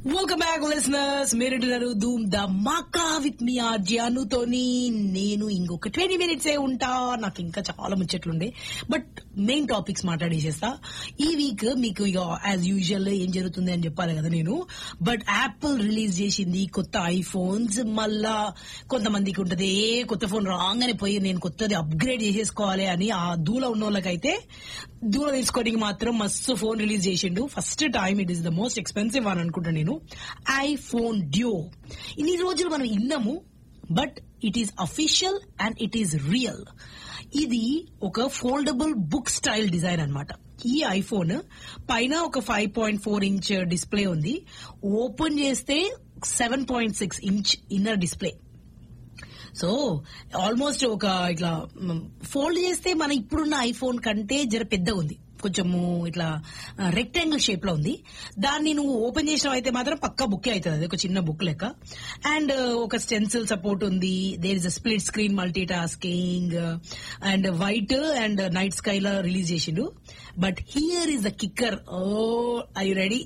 Welcome back listeners మీరు వింటున్నారు ధూమ్ ద మాకా విత్ మీ ఆర్జీ అనుతోని నేను ఇంకొక ట్వంటీ మినిట్స్ ఏ ఉంటా నాకు ఇంకా చాలా ముచ్చట్లుండే బట్ మెయిన్ టాపిక్స్ మాట్లాడేసేస్తా ఈ వీక్ మీకు ఇక యాజ్ యూజువల్ ఏం జరుగుతుంది అని చెప్పాలి కదా నేను బట్ యాపిల్ రిలీజ్ చేసింది కొత్త ఐఫోన్స్ మళ్ళా కొంతమందికి ఉంటది ఏ కొత్త ఫోన్ రాగానే పోయి నేను కొత్తది అప్గ్రేడ్ చేసేసుకోవాలి అని ఆ దూల ఉన్న వాళ్ళకైతే దూల తీసుకోవడానికి మాత్రం మస్తు ఫోన్ రిలీజ్ చేసిండు first time it is the most expensive అని అనుకుంటా నేను ఐఫోన్ డ్యూ ఇన్ని రోజులు మనం ఇన్నాము but it is official and it is real ఇది ఒక ఫోల్డబుల్ బుక్ స్టైల్ డిజైన్ అన్నమాట ఈ ఐఫోన్ పైన ఒక five point four inch display ఉంది ఓపెన్ చేస్తే seven point six inch inner display so almost ఒక ఇట్లా ఫోల్డ్ చేస్తే మన ఇప్పుడున్న ఐఫోన్ కంటే జర పెద్దగా ఉంది కొంచెము ఇట్లా రెక్టాంగిల్ షేప్ లో ఉంది దాన్ని నువ్వు ఓపెన్ చేసినావు అయితే మాత్రం పక్కా బుక్ అవుతుంది అది ఒక చిన్న బుక్ లెక్క అండ్ ఒక స్టెన్సిల్ సపోర్ట్ ఉంది there is a split screen multi tasking and white and night sky లో రిలీజ్ చేసిండు but here is the kicker oh already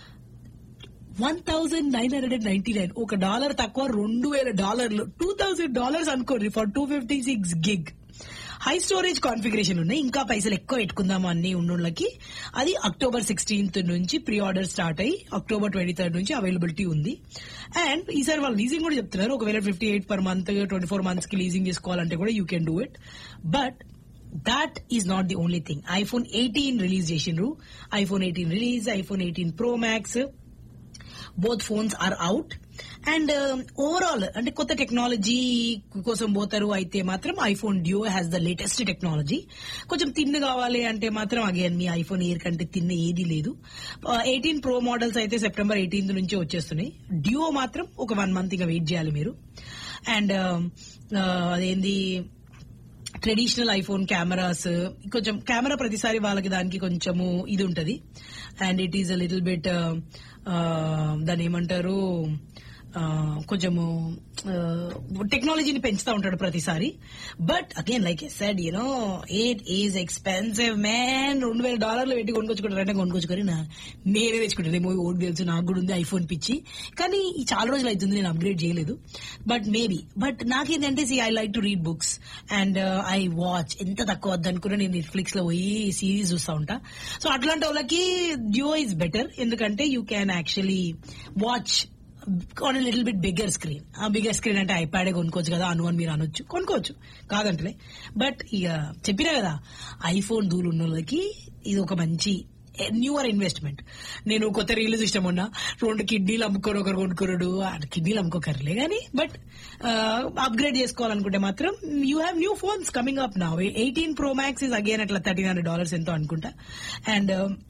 one thousand nine hundred and ninety nine ఒక dollar తక్కువ రెండు వేల డాలర్లు two thousand dollars అనుకోండి for two fifty six gig high storage configuration ఉన్నాయి ఇంకా పైసలు ఎక్కువ పెట్టుకుందాం అన్ని ఉన్నోళ్ళకి అది అక్టోబర్ సిక్స్టీన్త్ నుంచి ప్రీ ఆర్డర్ స్టార్ట్ అయ్యి అక్టోబర్ ట్వంటీ థర్డ్ నుంచి అవైలబిలిటీ ఉంది అండ్ ఈసారి వాళ్ళు లీజింగ్ కూడా చెప్తున్నారు ఒకవేళ fifty eight per month twenty four months కి లీజింగ్ చేసుకోవాలంటే కూడా you can do it but that is not the only thing iPhone eighteen release చేసిండ్రు iPhone eighteen release iPhone eighteen pro max both phones are out and overall అంటే కొత్త technology కోసం పోతారు అయితే మాత్రం iPhone Duo has the latest technology కొంచెం thin కావాలి అంటే మాత్రం అగైన్ మీ ఐఫోన్ ఇయర్ కంటే తిన్న ఏది లేదు ఎయిటీన్ ప్రో మోడల్స్ అయితే సెప్టెంబర్ ఎయిటీన్త్ నుంచి వచ్చేస్తున్నాయి డ్యూ మాత్రం ఒక వన్ మంత్ ఇంకా వెయిట్ చేయాలి మీరు అండ్ అదేంది ట్రెడిషనల్ ఐఫోన్ కెమెరాస్ కొంచెం కెమెరా ప్రతిసారి వాళ్ళకి దానికి కొంచెము ఇది ఉంటది and it is a little bit దాన్ని ఏమంటారు కొంచెము టెక్నాలజీని పెంచుతా ఉంటాడు ప్రతిసారి but again like I said you know it is expensive man రెండు వేల డాలర్లు పెట్టి కొనుక్కొచ్చుకుంటారంటే కొనుక్కొచ్చుకొని నేనే తెచ్చుకుంటాను ఏమో ఓడి తెలుసు నాకు కూడా ఉంది ఐఫోన్ పిచ్చి కానీ చాలా రోజులు అవుతుంది నేను అప్గ్రేడ్ చేయలేదు బట్ మేబీ బట్ నాకేంటంటే see I like to read books and I watch ఎంత తక్కువ వద్దనుకున్నా నేను నెట్ఫ్లిక్స్ లో పోయి సిరీస్ చూస్తా ఉంటా సో అట్లాంటి వాళ్ళకి డ్యూ ఇస్ బెటర్ ఎందుకంటే you can actually watch on little bit bigger screen ఆ బిగ్గర్ స్క్రీన్ అంటే ఐప్యాడే కొనుక్కోవచ్చు కదా అను అని మీరు అనొచ్చు కొనుక్కోవచ్చు కాదంటలే బట్ ఇక చెప్పినా కదా ఐఫోన్ దూలు ఉన్న వాళ్ళకి ఇది ఒక మంచి న్యూవర్ ఇన్వెస్ట్మెంట్ నేను కొత్త రీల్ ఇష్టం ఉన్నా రెండు కిడ్నీలు అమ్ముకోరు ఒకరు కొనుక్కురుడు కిడ్నీలు అమ్ముకోకర్లే కానీ బట్ అప్గ్రేడ్ చేసుకోవాలనుకుంటే మాత్రం you have new phones coming up నా eighteen pro max is again అట్లా థర్టీన్ హండ్రెడ్ డాలర్స్ ఎంతో అనుకుంటా అండ్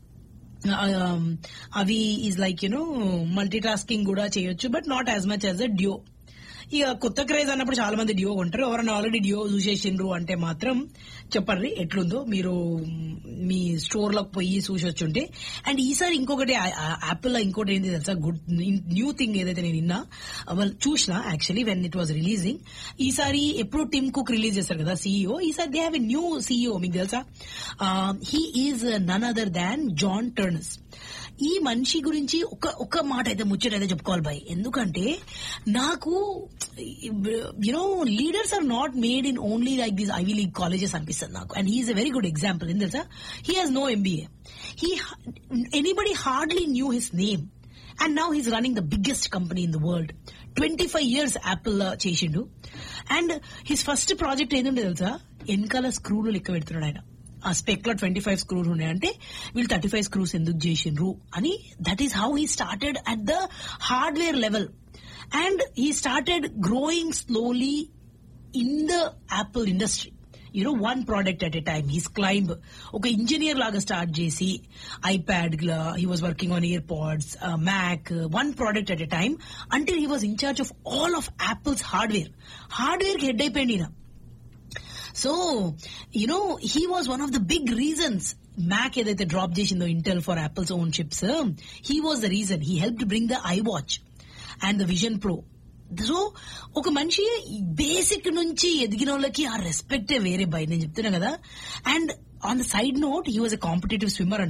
అవి is like you know multi tasking కూడా చేయొచ్చు but not as much as a Duo ఇక కొత్త క్రేజ్ అన్నప్పుడు చాలా మంది డియో కొంటారు ఎవరైనా ఆల్రెడీ డియో చూసేసిండ్రు అంటే మాత్రం చెప్పండి ఎట్లుందో మీరు మీ స్టోర్ లోకి పోయి చూసి వచ్చుంటే అండ్ ఈసారి ఇంకొకటి యాపిల్ లో ఇంకోటి ఏంటి తెలుసా గుడ్ న్యూ థింగ్ ఏదైతే నేను విన్నా వాళ్ళు చూసిన actually when it was releasing ఈసారి ఎప్పుడు టిమ్ కుక్ రిలీజ్ చేస్తారు కదా సీఈఓ ఈసారి they have a new CEO మీకు తెలుసా he is none other than John Ternus ఈ మనిషి గురించి ఒక ఒక మాట అయితే ముచ్చటైతే చెప్పుకోవాలి బాయ్ ఎందుకంటే నాకు you know leaders are not made in only like these Ivy League colleges అనిపిస్తుంది నాకు and he's a very good example ఏం తెలుసా he has no MBA he anybody hardly knew his name and now he's running the biggest company in the world twenty five years Apple చేసిండు and his first project ఏంటంటే తెలుసా వెనకాల స్క్రూలు లెక్క పెడుతున్నాడు ఆయన ఆ స్పెక్ లో ట్వంటీ ఫైవ్ స్క్రూస్ ఉన్నాయంటే వీళ్ళు థర్టీ ఫైవ్ స్క్రూస్ ఎందుకు చేసిండ్రు అని that is how he started at the hardware level and he started growing slowly in the Apple industry you know one product at a time his climb ఒక engineer లాగా start చేసి iPad he was working on AirPods Mac one product at a time until he was in charge of all of Apple's hardware hardware కి head అయిపోయింది ఈయన so you know he was one of the big reasons Mac ఏదైతే drop చేసిందో Intel for Apple's own chips he was the reason he help bring the iWatch and the Vision Pro so ఒక మనిషి basic నుంచి ఎదిగిన వాళ్ళకి ఆ రెస్పెక్టే వేరే by నేను చెప్తున్నా కదా and on the side note he was a competitive swimmer అంట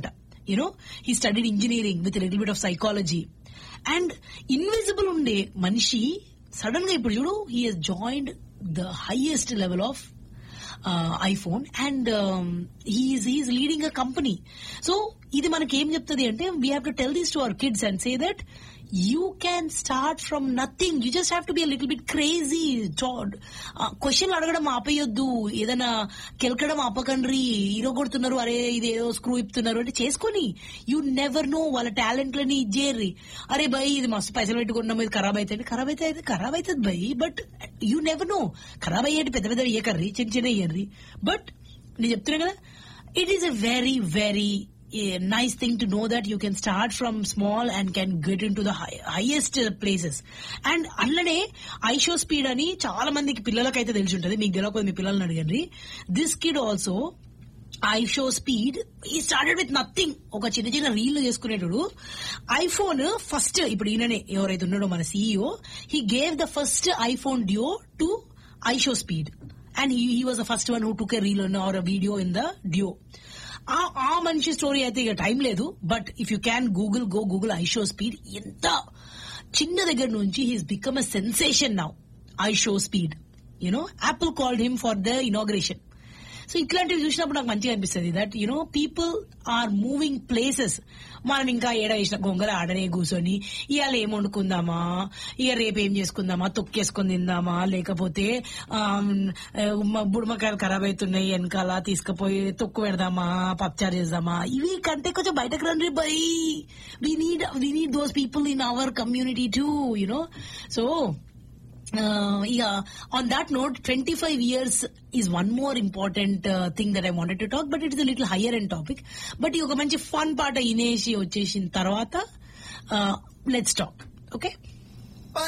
you know he studied engineering with little bit of psychology and invisible ఉండే మనిషి సడన్ గా ఇప్పుడు చూడు he has joined the highest level of iPhone and he's he's leading a company so ఇది మనకి ఏం చెప్తుంది అంటే we have to tell this to our kids and say that you can start from nothing you just have to be little bit crazy question అడగడం ఆపేయొద్దు ఏదైనా కెలకడం ఆపకండ్రి hero కొడుతున్నారు అరే ఇది ఏదో స్క్రూ ఇప్పుతున్నారు అంటే చేసుకొని యూ నెవర్ నో వాళ్ళ టాలెంట్ లని ఇచ్చేర్రి అరే భయ్ ఇది మస్తు పైసలు పెట్టుకున్నాం ఇది ఖరాబ్ అయితే ఖరాబ్ అయితే అయితే ఖరాబ్ అవుతుంది భయ్ బట్ యూ నెవర్ నో ఖరాబ్ అయ్యేటి పెద్ద పెద్ద ఇయ్యకర్రి చిన్న చిన్న ఇయ్యర్రి బట్ నేను చెప్తున్నా కదా it is a very very nice thing to know that you can start from small and can get into the high, highest uh, places. And అట్లనే ఐషో స్పీడ్ అని చాలా మందికి పిల్లలకైతే తెలిసి ఉంటుంది మీకు తెలియకపోతే మీ పిల్లల్ని అడగండి this kid also IShowSpeed he started with nothing ఒక చిన్న చిన్న రీల్ చేసుకునేటోడు ఐఫోన్ ఫస్ట్ ఇప్పుడు ఈయననే ఎవరైతే ఉన్నాడో మన CEO he gave the first iPhone Duo to IShowSpeed and he was the first one who took a reel or a video in the Duo ఆ ఆ మనిషి స్టోరీ అయితే ఇక టైం లేదు but if you can Google go Google IShowSpeed ఎంత చిన్న దగ్గర నుంచి he's become a sensation now IShowSpeed you know Apple called him for the inauguration so ఇట్లాంటివి చూసినప్పుడు నాకు మంచిగా అనిపిస్తుంది that you know people are moving places మనం ఇంకా ఏడ వేసిన గొంగల ఆడనే కూర్చొని ఇవాళ ఏం వండుకుందామా ఇక రేపు ఏం చేసుకుందామా తొక్కేసుకొని తిందామా లేకపోతే బుడమకాయలు ఖరాబ్ అవుతున్నాయి వెనకాల తీసుకుపోయి తొక్కు పెడదామా పప్చారు చేద్దామా ఇవి కంటే కొంచెం బయటకు రండి bye we need we need those people in our community too you know so uh, yeah, on that note, 25 years is one more important uh, thing that I wanted to talk, but it is a little higher end topic. But ఒక మంచి fun పాట ఇనేసి వచ్చేసిన తర్వాత let's talk okay